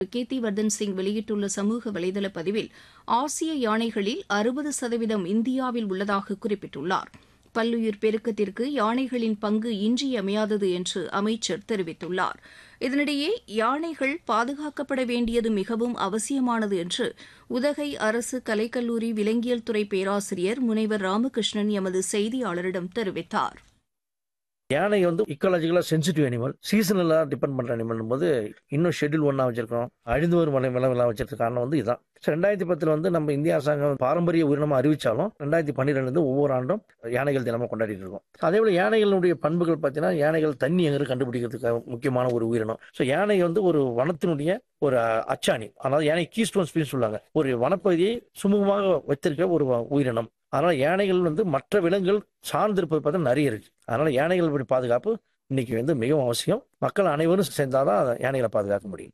கீர்த்திவர்தன் சிங் வெளியிட்டுள்ள சமூக வலைதள பதிவில் ஆசிய யானைகளில் அறுபது சதவீதம் இந்தியாவில் உள்ளதாக குறிப்பிட்டுள்ளார் பல்லுயிர் பெருக்கத்திற்கு யானைகளின் பங்கு இன்றியமையாதது என்று அமைச்சர் தெரிவித்துள்ளார் இதனிடையே யானைகள் பாதுகாக்கப்பட வேண்டியது மிகவும் அவசியமானது என்று உதகை அரசு கலைக்கல்லூரி விலங்கியல் துறை பேராசிரியர் முனைவர் ராமகிருஷ்ணன் எமது செய்தியாளரிடம் தெரிவித்தார் யானை வந்து இக்காலஜிக்கலாக சென்சிட்டிவ் அனிமல் சீசனலாக டிபெண்ட் பண்ணுற அனிமல் போது இன்னும் ஷெட்யூல் ஒன்றா வச்சிருக்கோம் அழிந்து வரும் மலை விலங்குலாம் வச்சிருக்க காரணம் வந்து இதுதான் ரெண்டாயிரத்தி பத்தில் வந்து நம்ம இந்திய அரசாங்கம் பாரம்பரிய உயிரினமாக அறிவிச்சாலும் ரெண்டாயிரத்தி பன்னிரெண்டு ஒவ்வொரு ஆண்டும் யானைகள் தினமும் கொண்டாடிட்டு இருக்கோம் அதே போல யானைகளுடைய பண்புகள் பார்த்தீங்கன்னா யானைகள் தண்ணி எங்கே கண்டுபிடிக்கிறதுக்கு முக்கியமான ஒரு உயிரினம் ஸோ யானை வந்து ஒரு வனத்தினுடைய ஒரு அச்சாணி அதாவது யானை கீஸ்டோன் ஸ்பீஸ் சொல்லுவாங்க ஒரு வனப்பகுதியை சுமூகமாக வைத்திருக்க ஒரு உயிரினம் அதனால யானைகள் வந்து மற்ற விலங்குகள் சார்ந்திருப்பது பார்த்தா நிறைய இருக்கு அதனால யானைகள் பாதுகாப்பு இன்னைக்கு வந்து மிகவும் அவசியம் மக்கள் அனைவரும் சேர்ந்தாதான் யானைகளை பாதுகாக்க முடியும்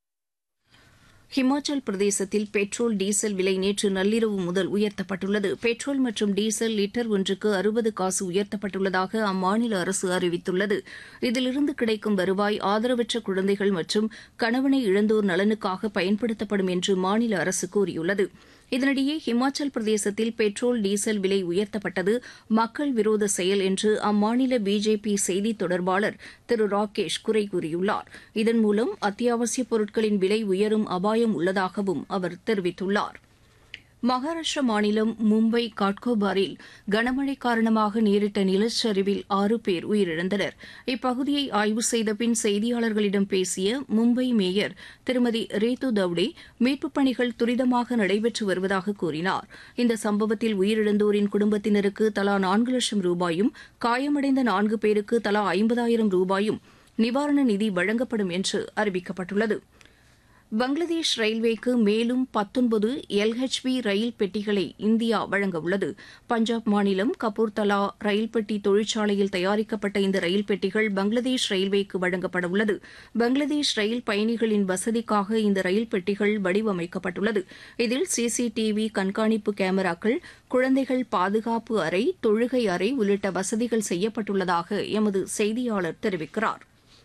ஹிமாச்சல் பிரதேசத்தில் பெட்ரோல் டீசல் விலை நேற்று நள்ளிரவு முதல் உயர்த்தப்பட்டுள்ளது பெட்ரோல் மற்றும் டீசல் லிட்டர் ஒன்றுக்கு அறுபது காசு உயர்த்தப்பட்டுள்ளதாக அம்மாநில அரசு அறிவித்துள்ளது இதிலிருந்து கிடைக்கும் வருவாய் ஆதரவற்ற குழந்தைகள் மற்றும் கணவனை இழந்தோர் நலனுக்காக பயன்படுத்தப்படும் என்று மாநில அரசு கூறியுள்ளது இதனிடையே ஹிமாச்சல் பிரதேசத்தில் பெட்ரோல் டீசல் விலை உயர்த்தப்பட்டது மக்கள் விரோத செயல் என்று அம்மாநில பிஜேபி செய்தி தொடர்பாளர் திரு ராகேஷ் குறை கூறியுள்ளார் இதன் மூலம் அத்தியாவசியப் பொருட்களின் விலை உயரும் அபாயம் உள்ளதாகவும் அவர் தெரிவித்துள்ளார் மகாராஷ்டிர மாநிலம் மும்பை காட்கோபாரில் கனமழை காரணமாக நேரிட்ட நிலச்சரிவில் ஆறு பேர் உயிரிழந்தனர் இப்பகுதியை ஆய்வு செய்த பின் செய்தியாளர்களிடம் பேசிய மும்பை மேயர் திருமதி ரேது தவ்டே மீட்புப் பணிகள் துரிதமாக நடைபெற்று வருவதாக கூறினார் இந்த சம்பவத்தில் உயிரிழந்தோரின் குடும்பத்தினருக்கு தலா நான்கு லட்சம் ரூபாயும் காயமடைந்த நான்கு பேருக்கு தலா ஐம்பதாயிரம் ரூபாயும் நிவாரண நிதி வழங்கப்படும் என்று அறிவிக்கப்பட்டுள்ளது பங்களாதேஷ் ரயில்வேக்கு மேலும் பத்தொன்பது எல்ஹெச்பி ரயில் பெட்டிகளை இந்தியா வழங்கவுள்ளது பஞ்சாப் மாநிலம் கபூர்தலா ரயில் பெட்டி தொழிற்சாலையில் தயாரிக்கப்பட்ட இந்த ரயில் பெட்டிகள் பங்களாதேஷ் ரயில்வேக்கு வழங்கப்பட உள்ளது பங்களாதேஷ் ரயில் பயணிகளின் வசதிக்காக இந்த ரயில் பெட்டிகள் வடிவமைக்கப்பட்டுள்ளது இதில் சிசிடிவி கண்காணிப்பு கேமராக்கள் குழந்தைகள் பாதுகாப்பு அறை தொழுகை அறை உள்ளிட்ட வசதிகள் செய்யப்பட்டுள்ளதாக எமது செய்தியாளர் தெரிவிக்கிறார்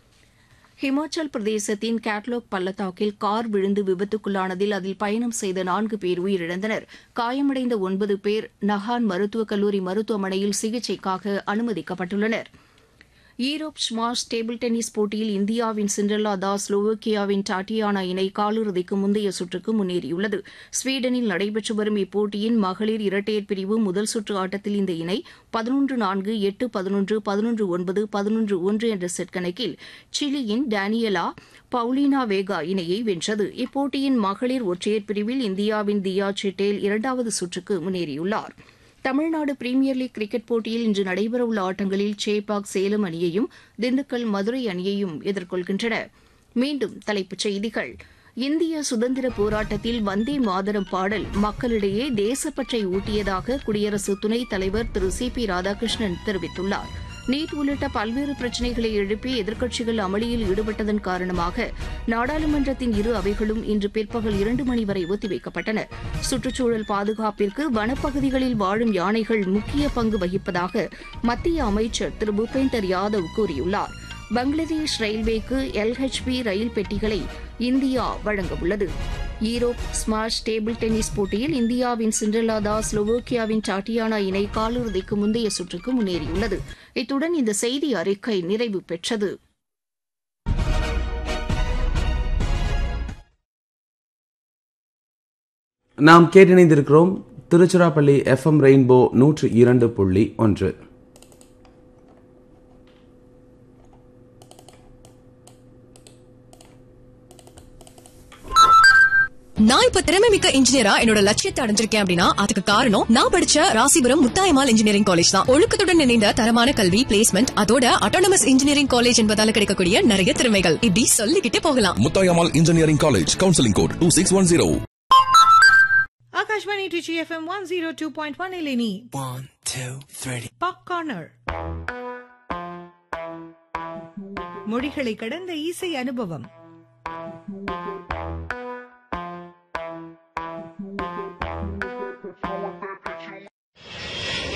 ஹிமாச்சல் பிரதேசத்தின் கேட்லாக் பள்ளத்தாக்கில் கார் விழுந்து விபத்துக்குள்ளானதில் அதில் பயணம் செய்த நான்கு பேர் உயிரிழந்தனர் காயமடைந்த ஒன்பது பேர் நஹான் மருத்துவக் கல்லூரி மருத்துவமனையில் சிகிச்சைக்காக அனுமதிக்கப்பட்டுள்ளனா் ஈரோப் ஸ்மாஷ் டேபிள் டென்னிஸ் போட்டியில் இந்தியாவின் சிண்ட்ரல்லா தாஸ் ஸ்லோவோக்கியாவின் டாட்டியானா இணை காலிறுதிக்கு முந்தைய சுற்றுக்கு முன்னேறியுள்ளது ஸ்வீடனில் நடைபெற்று வரும் இப்போட்டியின் மகளிர் இரட்டையர் பிரிவு முதல் சுற்று ஆட்டத்தில் இந்த இணை பதினொன்று நான்கு எட்டு பதினொன்று பதினொன்று ஒன்பது பதினொன்று ஒன்று என்ற செட் கணக்கில் சிலியின் டேனியலா பவுலினா வேகா இணையை வென்றது இப்போட்டியின் மகளிர் ஒற்றையர் பிரிவில் இந்தியாவின் தியா சிட்டேல் இரண்டாவது சுற்றுக்கு முன்னேறியுள்ளாா் தமிழ்நாடு பிரீமியர் லீக் கிரிக்கெட் போட்டியில் இன்று நடைபெறவுள்ள ஆட்டங்களில் சேப்பாக் சேலம் அணியையும் திண்டுக்கல் மதுரை அணியையும் எதிர்கொள்கின்றன மீண்டும் தலைப்புச் செய்திகள் இந்திய சுதந்திர போராட்டத்தில் வந்தே மாதரம் பாடல் மக்களிடையே தேசப்பற்றை ஊட்டியதாக குடியரசு துணைத் தலைவர் திரு சி பி ராதாகிருஷ்ணன் தெரிவித்துள்ளார் நீட் உள்ளிட்ட பல்வேறு பிரச்சினைகளை எழுப்பி எதிர்க்கட்சிகள் அமளியில் ஈடுபட்டதன் காரணமாக நாடாளுமன்றத்தின் இரு அவைகளும் இன்று பிற்பகல் இரண்டு மணி வரை ஒத்திவைக்கப்பட்டன சுற்றுச்சூழல் பாதுகாப்பிற்கு வனப்பகுதிகளில் வாழும் யானைகள் முக்கிய பங்கு வகிப்பதாக மத்திய அமைச்சர் திரு பூபேந்தர் யாதவ் கூறியுள்ளார் பங்களாதேஷ் ரயில்வேக்கு எல்ஹெச்பி ரயில் பெட்டிகளை இந்தியா வழங்கவுள்ளது ஈரோப் ஸ்மாஷ் டேபிள் டென்னிஸ் போட்டியில் இந்தியாவின் சிண்ட்ரலா தாஸ் ஸ்லோவோக்கியாவின் டாட்டியானா இணை காலிறுதிக்கு முந்தைய சுற்றுக்கு முன்னேறியுள்ளது இத்துடன் இந்த செய்தி அறிக்கை நிறைவு பெற்றது நாம் கேட்டிணைந்திருக்கிறோம் திருச்சிராப்பள்ளி எஃப்எம் ரெயின்போ நூற்று இரண்டு புள்ளி ஒன்று நான் இப்ப திறமை மிக்க இன்ஜினியரா என்னோட லட்சியத்தை அடைஞ்சிருக்கேன் அப்படின்னா அதுக்கு காரணம் நான் படிச்ச ராசிபுரம் முத்தாயமால் இன்ஜினியரிங் காலேஜ் தான் ஒழுக்கத்துடன் இணைந்த தரமான கல்வி பிளேஸ்மெண்ட் அதோட அட்டானமஸ் இன்ஜினியரிங் காலேஜ் என்பதால கிடைக்கக்கூடிய நிறைய திறமைகள் இப்படி சொல்லிக்கிட்டே போகலாம் Muthayammal engineering college counselling code two six one zero Akashvani Trichy F M one zero two point one ಇಲ್ಲಿ One, two, three. Pop corner மொழிகளை கடந்த இசை அனுபவம்